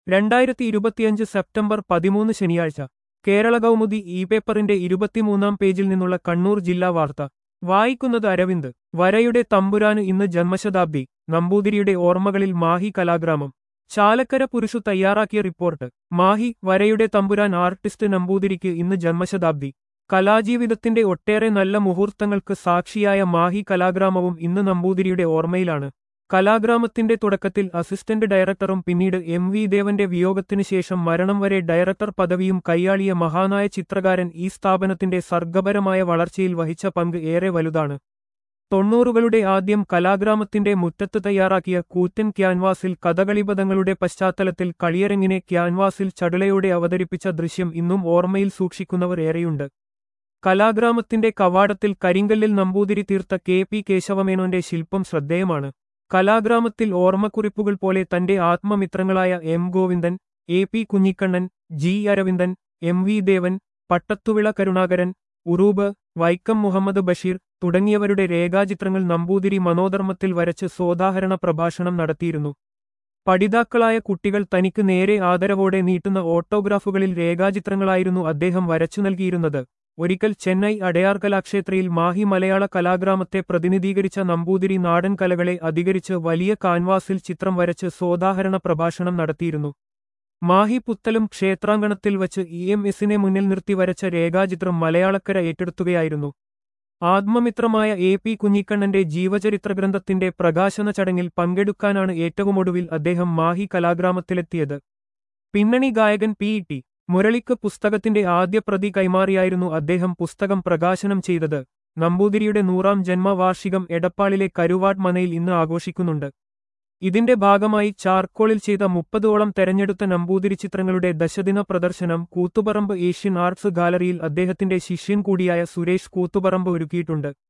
രണ്ടായിരത്തി ഇരുപത്തിയഞ്ച് സെപ്റ്റംബർ പതിമൂന്ന് ശനിയാഴ്ച കേരള കൗമുദി ഇ പേപ്പറിന്റെ ഇരുപത്തിമൂന്നാം പേജിൽ നിന്നുള്ള കണ്ണൂർ ജില്ലാ വാർത്ത വായിക്കുന്നത് അരവിന്ദ് വരയുടെ തമ്പുരാന് ഇന്ന് ജന്മശതാബ്ദി നമ്പൂതിരിയുടെ ഓർമ്മകളിൽ മാഹി കലാഗ്രാമം ചാലക്കര പുരുഷു തയ്യാറാക്കിയ റിപ്പോർട്ട് മാഹി വരയുടെ തമ്പുരാൻ ആർട്ടിസ്റ്റ് നമ്പൂതിരിക്ക് ഇന്ന് ജന്മശതാബ്ദി കലാജീവിതത്തിന്റെ ഒട്ടേറെ നല്ല മുഹൂർത്തങ്ങൾക്ക് സാക്ഷിയായ മാഹി കലാഗ്രാമവും ഇന്ന് നമ്പൂതിരിയുടെ ഓർമ്മയിലാണ് കലാഗ്രാമത്തിന്റെ തുടക്കത്തിൽ അസിസ്റ്റന്റ് ഡയറക്ടറും പിന്നീട് എം വി ദേവന്റെ വിയോഗത്തിനു ശേഷം മരണം വരെ ഡയറക്ടർ പദവിയും കൈയാളിയ മഹാനായ ചിത്രകാരൻ ഈ സ്ഥാപനത്തിന്റെ സർഗപരമായ വളർച്ചയിൽ വഹിച്ച പങ്ക് ഏറെ വലുതാണ് തൊണ്ണൂറുകളുടെ ആദ്യം കലാഗ്രാമത്തിന്റെ മുറ്റത്ത് തയ്യാറാക്കിയ കൂറ്റൻ ക്യാൻവാസിൽ കഥകളിപദങ്ങളുടെ പശ്ചാത്തലത്തിൽ കളിയരങ്ങിനെ ക്യാൻവാസിൽ ചടുലയോടെ അവതരിപ്പിച്ച ദൃശ്യം ഇന്നും ഓർമ്മയിൽ സൂക്ഷിക്കുന്നവർ ഏറെയുണ്ട് കലാഗ്രാമത്തിന്റെ കവാടത്തിൽ കരിങ്കല്ലിൽ നമ്പൂതിരി തീർത്ത കെ പി കേശവമേനോന്റെ ശില്പം ശ്രദ്ധേയമാണ് കലാഗ്രാമത്തിൽ ഓർമ്മക്കുറിപ്പുകൾ പോലെ തന്റെ ആത്മമിത്രങ്ങളായ M Govindan A P Kunhikannan G Aravindan M V Devan Pattathuvila Karunakaran Uroob Vaikom Muhammad Basheer തുടങ്ങിയവരുടെ രേഖാചിത്രങ്ങൾ നമ്പൂതിരി മനോധർമ്മത്തിൽ വരച്ച് സോദാഹരണ പ്രഭാഷണം നടത്തിയിരുന്നു പഠിതാക്കളായ കുട്ടികൾ തനിക്ക് നേരെ ആദരവോടെ നീട്ടുന്ന ഓട്ടോഗ്രാഫുകളിൽ രേഖാചിത്രങ്ങളായിരുന്നു അദ്ദേഹം വരച്ചു നൽകിയിരുന്നത് ഒരിക്കൽ ചെന്നൈ അടയാർ കലാക്ഷേത്രയിൽ മാഹി മലയാള കലാഗ്രാമത്തെ പ്രതിനിധീകരിച്ച നമ്പൂതിരി നാടൻ കലകളെ അധികരിച്ച് വലിയ കാൻവാസിൽ ചിത്രം വരച്ച് സോദാഹരണ പ്രഭാഷണം നടത്തിയിരുന്നു മാഹി പുത്തലും ക്ഷേത്രാങ്കണത്തിൽ വച്ച് ഇ എം എസിനെ മുന്നിൽ നിർത്തി വരച്ച രേഖാചിത്രം മലയാളക്കര ഏറ്റെടുത്തുകയായിരുന്നു ആത്മമിത്രമായ എ പി കുഞ്ഞിക്കണ്ണന്റെ ജീവചരിത്ര ഗ്രന്ഥത്തിന്റെ പ്രകാശന ചടങ്ങിൽ പങ്കെടുക്കാനാണ് ഏറ്റവുമൊടുവിൽ അദ്ദേഹം മാഹി കലാഗ്രാമത്തിലെത്തിയത് പിന്നണി ഗായകൻ പി ടി മുരളിക്ക് പുസ്തകത്തിന്റെ ആദ്യ പ്രതി കൈമാറിയായിരുന്നു അദ്ദേഹം പുസ്തകം പ്രകാശനം ചെയ്തത് നമ്പൂതിരിയുടെ നൂറാം ജന്മവാർഷികം എടപ്പാളിലെ കരുവാട് മനയിൽ ഇന്ന് ആഘോഷിക്കുന്നുണ്ട് ഇതിന്റെ ഭാഗമായി ചാർക്കോളിൽ ചെയ്ത മുപ്പതോളം തെരഞ്ഞെടുത്ത നമ്പൂതിരി ചിത്രങ്ങളുടെ ദശദിന പ്രദർശനം കൂത്തുപറമ്പ് ഏഷ്യൻ ആർട്സ് ഗാലറിയിൽ അദ്ദേഹത്തിന്റെ ശിഷ്യൻ കൂടിയായ സുരേഷ് കൂത്തുപറമ്പ് ഒരുക്കിയിട്ടുണ്ട്